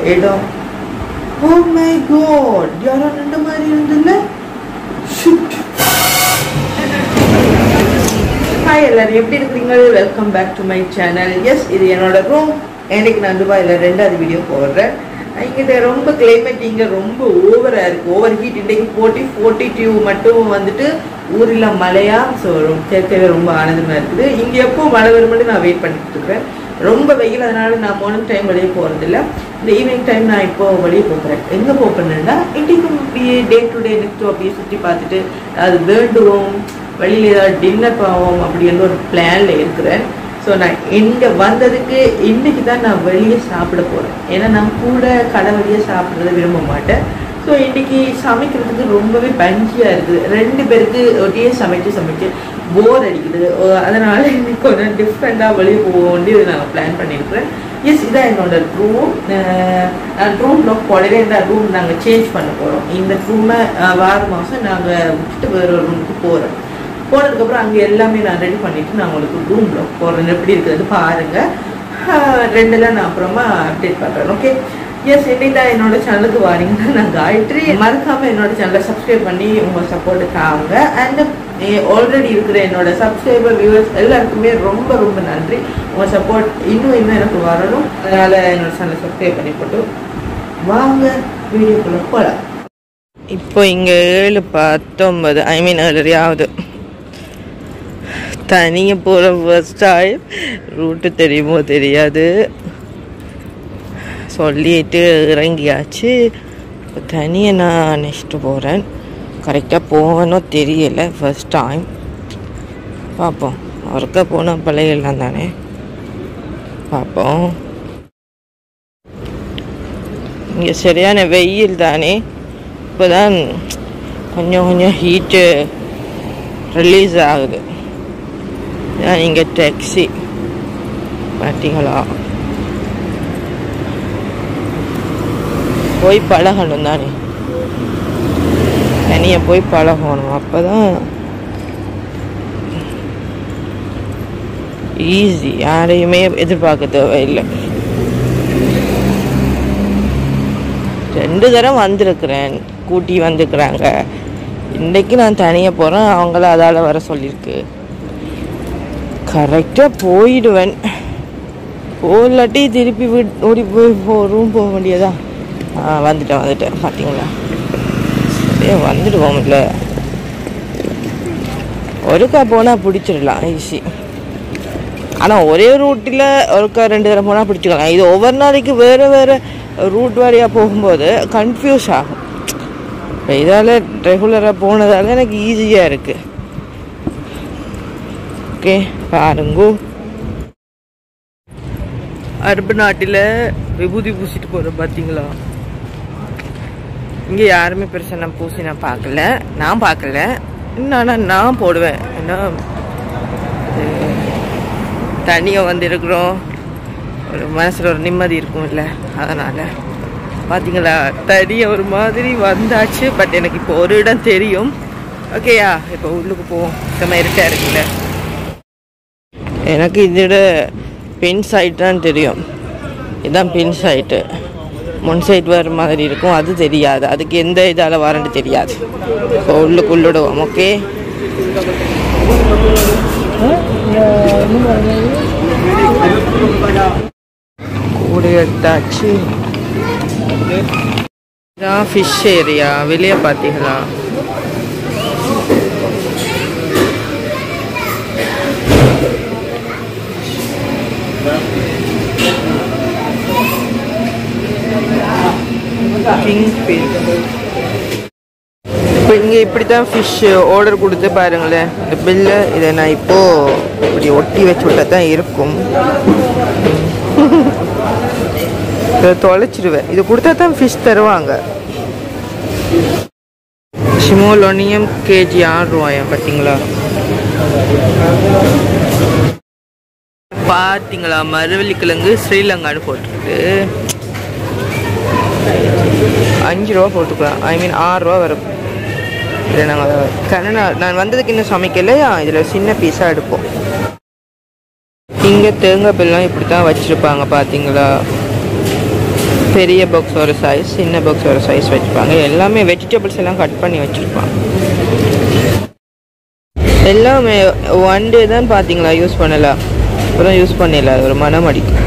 இடம் oh my God யாரோ நின்ற மாதிரி இருந்ததுல ஷிட் ஹாய் எல்லாரும் எப்படி இருக்கிறீங்க welcome back to my channel yes இது என்னோட ரூம் எனக்கு நான் துபாயில் ரெண்டாவது வீடியோ போடுறேன் இங்கிட்ட ரொம்ப கிளைமேட் இங்கே ரொம்ப ஓவராக இருக்குது ஓவர் ஹீட் இன்றைக்கு ஃபோர்ட்டி ஃபோர்ட்டி டூ மட்டும் வந்துட்டு ஊரில் மழையா ஸோ கேட்கவே ரொம்ப ஆனந்தமாக இருக்குது இங்கே எப்போ மழை வரும் மட்டும் நான் வெயிட் பண்ணிட்டு இருக்கிறேன் ரொம்ப வெயில் அதனால நான் மார்னிங் டைம் வெளியே போகிறதில்ல இந்த ஈவினிங் டைம் நான் இப்போ வெளியே போகிறேன் எங்கே போகிறேன்னா இன்றைக்கு அப்படியே டே டு டே நெக்ஸ்ட் அப்படியே சுற்றி பார்த்துட்டு அது வேண்டுவோம் வெளியில் ஏதாவது டின்னர் போவோம் அப்படின்னு ஒரு பிளானில் இருக்கிறேன் ஸோ நான் இங்கே வந்ததுக்கு இன்றைக்கி தான் நான் வெளியே சாப்பிட போகிறேன் ஏன்னா நான் கூட கடை வெளியே சாப்பிட்றத விரும்ப மாட்டேன் ஸோ இன்றைக்கி சமைக்கிறதுக்கு ரொம்பவே பஞ்சியாக இருக்குது ரெண்டு பேருக்கு ஒட்டியே சமைச்சு சமைச்சு போர் அடிக்குது அதனால் இன்னைக்கு கொஞ்சம் டிஃப்ரெண்ட்டாக வெளியே போவோண்டி நான் பிளான் பண்ணியிருக்கிறேன் எஸ் இதான் என்னோட ரூம் நான் ரூம் லாக் போடவே இந்த ரூம் நாங்கள் சேஞ்ச் பண்ண போகிறோம் இந்த ரூமை வார மாதம் நாங்கள் விட்டுட்டு வேறு ஒரு ரூமுக்கு போகிறோம் போனதுக்கப்புறம் அங்கே எல்லாமே நான் ரெடி பண்ணிவிட்டு நான் உங்களுக்கு ரூம் லாக் போடுறேன் எப்படி இருக்கிறது பாருங்கள் ரெண்டுல நான் அப்புறமா அப்டேட் பண்ணுறேன் ஓகே எஸ் இன்னைக்கு தான் என்னோட சேனலுக்கு வாரீங்கன்னா நான் காயத்ரி மறக்காமல் என்னோட சேனலை சப்ஸ்கிரைப் பண்ணி உங்கள் சப்போர்ட்டு தாங்க அண்ட் ஆல்ரெடி இருக்கிற என்னோட சப்ஸ்கிரைபர் வியூவர்ஸ் எல்லாருக்குமே ரொம்ப ரொம்ப நன்றி உங்கள் சப்போர்ட் இன்னும் இன்னும் எனக்கு வரணும் அதனால் என்னோட சேனலை சப்ஸ்கிரைப் பண்ணி போட்டு வாங்க வீடியோக்குள்ளே போகலாம் இப்போ இங்கே ஏழு பத்தொன்பது ஐ மீன் ஏழரை ஆகுது தனியாக போகிற ஃபர்ஸ்ட் டைம் ரூட்டு தெரியுமோ தெரியாது சொல்லிட்டு இறங்கியாச்சு இப்போ தனியாக நான் நெக்ஸ்ட்டு போகிறேன் கரெக்டாக போவேனோ தெரியல ஃபர்ஸ்ட் டைம் பார்ப்போம் ஒருக்கா போனால் பழையெல்லாம் தானே பார்ப்போம் இங்கே சரியான வெயில் தானே இப்போ தான் கொஞ்சம் கொஞ்சம் ஹீட்டு ரிலீஸ் ஆகுது இங்கே டாக்ஸி பார்த்தீங்களா போய் பழகணும் தானே தனியாக போய் பழகணும் அப்போ தான் ஈஸி யாரையுமே எதிர்பார்க்க தேவையில்லை ரெண்டு தரம் வந்திருக்கிறேன் கூட்டி வந்துருக்குறாங்க இன்றைக்கு நான் தனியாக போகிறேன் அவங்கள அதால் வர சொல்லியிருக்கு கரெக்டாக போயிடுவேன் போகலாட்டி திருப்பி வீட் ஓடி போய் போ ரூம் போக வேண்டியதா ஆ வந்துட்டேன் வந்துட்டேன் பார்த்தீங்களா சரியா வந்துடுவோம்ல ஒருக்கா போனால் பிடிச்சிடலாம் ஈஸி ஆனால் ஒரே ரூட்டில் ஒருக்கா ரெண்டு தடவை போனால் பிடிச்சிக்கலாம் இது ஒவ்வொரு நாளைக்கு வேறு வேறு ரூட் வாரியாக போகும்போது கன்ஃபியூஸ் ஆகும் இப்போ இதால் ரெகுலராக போனதால எனக்கு ஈஸியாக இருக்குது ஓகே பாருங்கோ அரபு நாட்டில் விபூதி பூசிட்டு போகிறோம் பார்த்தீங்களா இங்கே யாருமே பெருசாக நான் பூசி நான் பார்க்கல நான் பார்க்கல இன்னும் நான் போடுவேன் ஏன்னா தனியாக வந்து இருக்கிறோம் ஒரு மனசில் ஒரு நிம்மதி இருக்கும்ல அதனால் பார்த்தீங்களா தனியாக ஒரு மாதிரி வந்தாச்சு பட் எனக்கு இப்போ ஒரு இடம் தெரியும் ஓகேயா இப்போ உள்ளுக்கு போவோம் செம்ம இருட்டாக இருக்குல்ல எனக்கு இதோட பின் சைட் தான் தெரியும் இதுதான் பின் சைட்டு முன் சைட் வர மாதிரி இருக்கும் அது தெரியாது அதுக்கு எந்த இதால் வரண்டு தெரியாது இப்போ உள்ளுக்கு உள்ளிடுவோம் ஓகே கூட எடுத்தாச்சு இதான் ஃபிஷ் ஏரியா வெளியே பார்த்தீங்களா இப்போ இங்கே இப்படி தான் ஃபிஷ் ஆர்டர் கொடுத்து பாருங்களேன் இந்த பில்லு இதை நான் இப்போது இப்படி ஒட்டி வச்சு விட்டா தான் இருக்கும் இதை தொலைச்சிடுவேன் இது கொடுத்தா தான் ஃபிஷ் தருவாங்க சிமோலோனியம் கேஜி ஆறு ரூபாயா பார்த்தீங்களா பார்த்தீங்களா மரவள்ளிக்கிழங்கு ஸ்ரீலங்கான்னு போட்டிருக்கு அஞ்சு ரூபா போட்டுக்கலாம் ஐ மீன் ஆறு ரூபா வரும் இதில் நாங்கள் கனடா நான் வந்ததுக்கு இன்னும் சமைக்கலையா இதில் சின்ன பீஸாக எடுப்போம் இங்கே தேங்காய் பில்லாம் இப்படி தான் வச்சுருப்பாங்க பார்த்தீங்களா பெரிய பாக்ஸ் ஒரு சைஸ் சின்ன பாக்ஸ் ஒரு சைஸ் வச்சுப்பாங்க எல்லாமே வெஜிடபிள்ஸ் எல்லாம் கட் பண்ணி வச்சுருப்பாங்க எல்லாமே ஒன் டே தான் பார்த்தீங்களா யூஸ் பண்ணல அப்புறம் யூஸ் பண்ணல அது ஒரு மனம் அடிக்கும்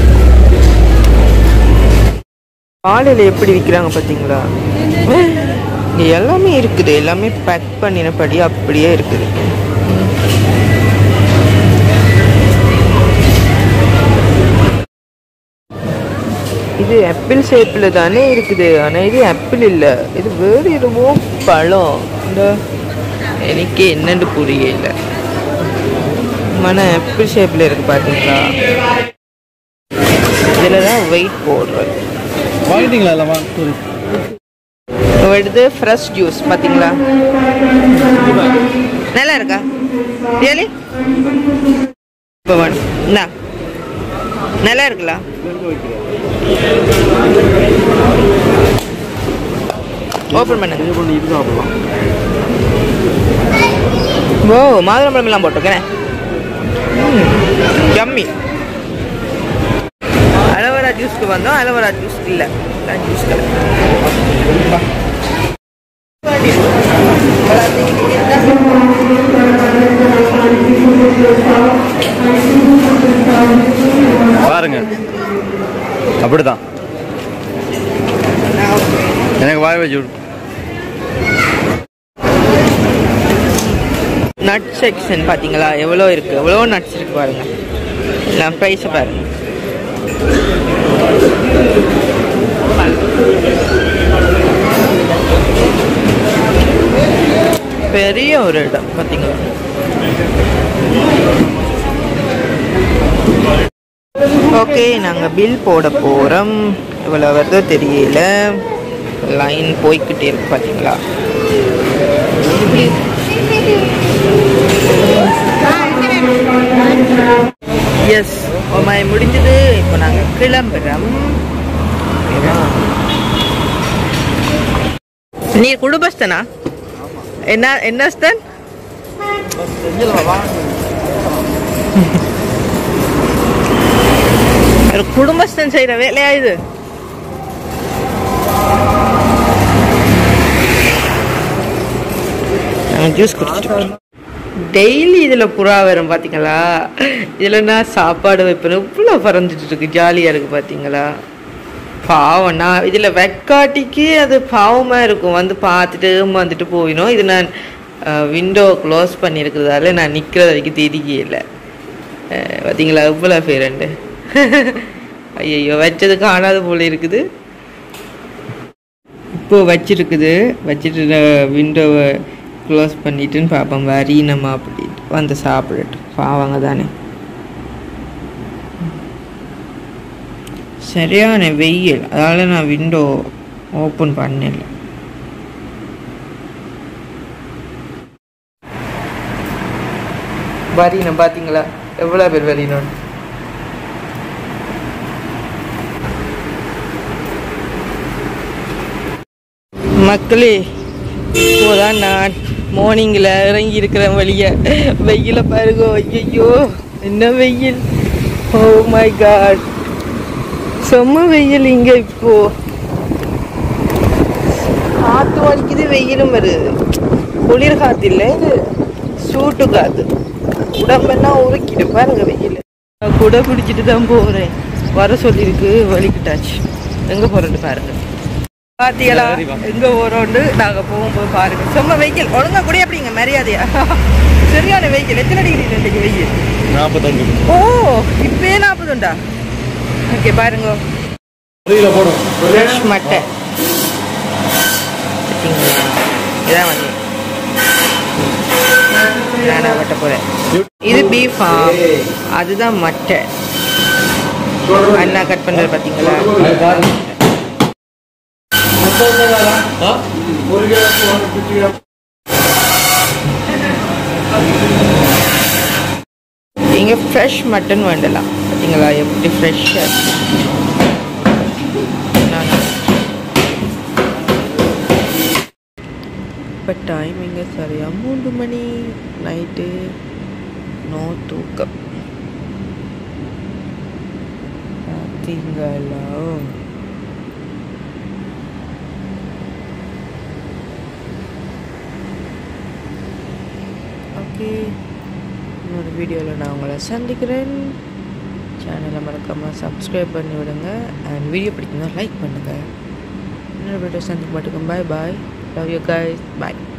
ஆலையில் எப்படி விற்கிறாங்க பார்த்தீங்களா இங்கே எல்லாமே இருக்குது எல்லாமே பேக் பண்ணினபடி அப்படியே இருக்குது இது ஆப்பிள் ஷேப்பில் தானே இருக்குது ஆனால் இது ஆப்பிள் இல்லை இது வேறு எதுவோ பழம் இந்த எனக்கு என்னன்னு புரியல மன ஆப்பிள் ஷேப்பில் இருக்கு பார்த்தீங்களா இதில் தான் வெயிட் போடுறது வாங்கிட்டீங்களா இல்லைம்மா சரி எடுத்து ஃப்ரெஷ் ஜூஸ் பார்த்தீங்களா நல்லா இருக்கா ரியலி இப்போ வேணும் இந்தா நல்லா இருக்குல்ல ஓப்பன் பண்ணுங்க இது பண்ணி இது சாப்பிடலாம் ஓ மாதுளம்பழம் எல்லாம் போட்டிருக்கேன் ஜம்மி அலோவேரா ஜூஸ்க்கு வந்தோம் அலோவேரா ஜூஸ் இல்லை ஜூஸ் கடை பாருங்க அப்படிதான் எனக்கு வாய் வச்சு விடு நட் செக்ஷன் பார்த்தீங்களா எவ்வளோ இருக்கு எவ்வளோ நட்ஸ் இருக்கு பாருங்க எல்லாம் ப்ரைஸை பாருங்க பெரிய ஒரு இடம் பார்த்தீங்களா ஓகே நாங்கள் பில் போட போகிறோம் இவ்வளோ வருதோ தெரியல லைன் போய்க்கிட்டே இருக்கு பார்த்தீங்களா எஸ் ஒமாய் முடிஞ்சது இப்போ நாங்கள் கிளம்புறோம் ஓகேவா? நீ குடும்பஸ்தனா என்ன என்ன ஸ்தன் ஒரு குடும்பஸ்தன் செய்கிற வேலையா இது ஜூஸ் குடிச்சிட்டு டெய்லி இதில் புறா வரும் பார்த்தீங்களா இதில் நான் சாப்பாடு வைப்பேன் இவ்வளோ பறந்துட்டு இருக்கு ஜாலியாக இருக்குது பார்த்தீங்களா பாவம் நான் இதில் வெக்காட்டிக்கு அது பாவமாக இருக்கும் வந்து பார்த்துட்டு வந்துட்டு போயிடும் இது நான் விண்டோ க்ளோஸ் பண்ணியிருக்கிறதால நான் நிற்கிறது வரைக்கும் தெரியவே இல்லை அஹ் பார்த்தீங்களா இவ்வளோ பேருண்டு ஐயோ வச்சது காணாத போல இருக்குது இப்போ வச்சிருக்குது வச்சுட்டு விண்டோவை க்ளோஸ் பண்ணிட்டுன்னு பார்ப்போம் வரீனமா அப்படின்ட்டு வந்து சாப்பிடட்டும் பாவங்க தானே சரியான வெயில் அதால நான் விண்டோ ஓப்பன் பண்ணல வரீனம் பார்த்தீங்களா எவ்வளோ பேர் வரீனோன்னு மக்களே இப்போதான் நான் மார்னிங்கில் இறங்கி இருக்கிறேன் வழிய வெயில பாருங்க ஐயோ என்ன வெயில் ஓ மை காட் செம்ம வெயில் இங்க இப்போ காத்து வலிக்குது வெயிலும் வருது குளிர் காத்து இல்லை இது சூட்டு காத்து உடம்பெல்லாம் உருக்கிட்டு பாருங்க வெயில் நான் குடை பிடிச்சிட்டு தான் போகிறேன் வர சொல்லியிருக்கு வலிக்கிட்டாச்சு எங்க போறேன்னு பாருங்க பாத்தியலா சரி, வா. எங்க போறோண்டு நாங்க போகும்போது பாருங்க செம்ம வெயில் ஒழுங்கா கூட அப்படிங்க மரியாதையா சரியான வெயில் எத்தனை டிகிரி இன்றைக்கு வெயில் நாற்பத்தஞ்சு ஓ இப்பயே நாற்பதுண்டா ஓகே பாருங்க வெளியில் போடும் ஃப்ரெஷ் மட்டை பார்த்தீங்களா இதான் வந்து நானா வெட்ட போறேன் இது பீஃபா அதுதான் மட்டை அண்ணா கட் பண்றது பார்த்தீங்களா இங்க ஃப்ரெஷ் மட்டன் வேண்டலாம் பார்த்தீங்களா எப்படி ஃப்ரெஷ்ஷாக இப்போ டைம் இங்கே சரியா மூன்று மணி நைட்டு நோ தூக்கம் பார்த்தீங்களா ஓகே இன்னொரு வீடியோவில் நான் உங்களை சந்திக்கிறேன் சேனலை மறக்காமல் சப்ஸ்கிரைப் பண்ணி விடுங்க அண்ட் வீடியோ பிடிக்குன்னா லைக் பண்ணுங்கள் இன்னொரு வீடியோ சந்திக்க மாட்டேங்க bye bye love you guys bye